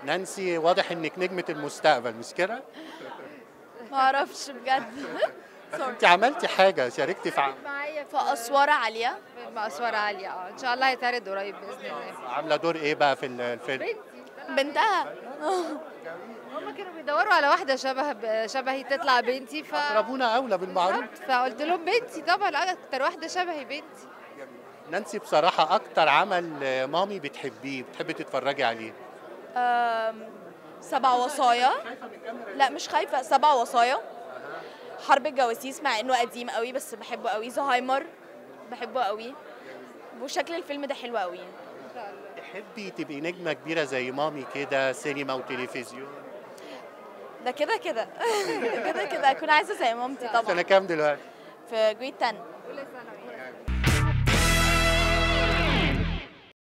نانسي واضح انك نجمه المستقبل مش كده ما اعرفش بجد انت عملتي حاجه شاركتي في عم- معايا في اسواره عاليه فيلم اسوار عاليه اه ان شاء الله هيتعرض قريب باذن الله عامله دور ايه بقى في الفيلم بنتها هم كانوا بيدوروا على واحده شبه شبهي تطلع بنتي ف ربنا اولى بالمعروف فقلت لهم بنتي طبعا اكتر واحده شبهي بنتي نانسي بصراحه اكتر عمل آه، مامي بتحبيه بتحبي تتفرجي عليه أم، سبع وصايا لا مش خايفه سبع وصايا حرب الجواسيس مع انه قديم قوي بس بحبه قوي زهايمر بحبه قوي وشكل الفيلم ده حلو قوي تحبي تبقي نجمه كبيره زي مامي كده سينما وتلفزيون ده كده كده كده كده اكون عايزه زي مامتي سنه طبعا كام دلوقتي في جريد 10 كل سنه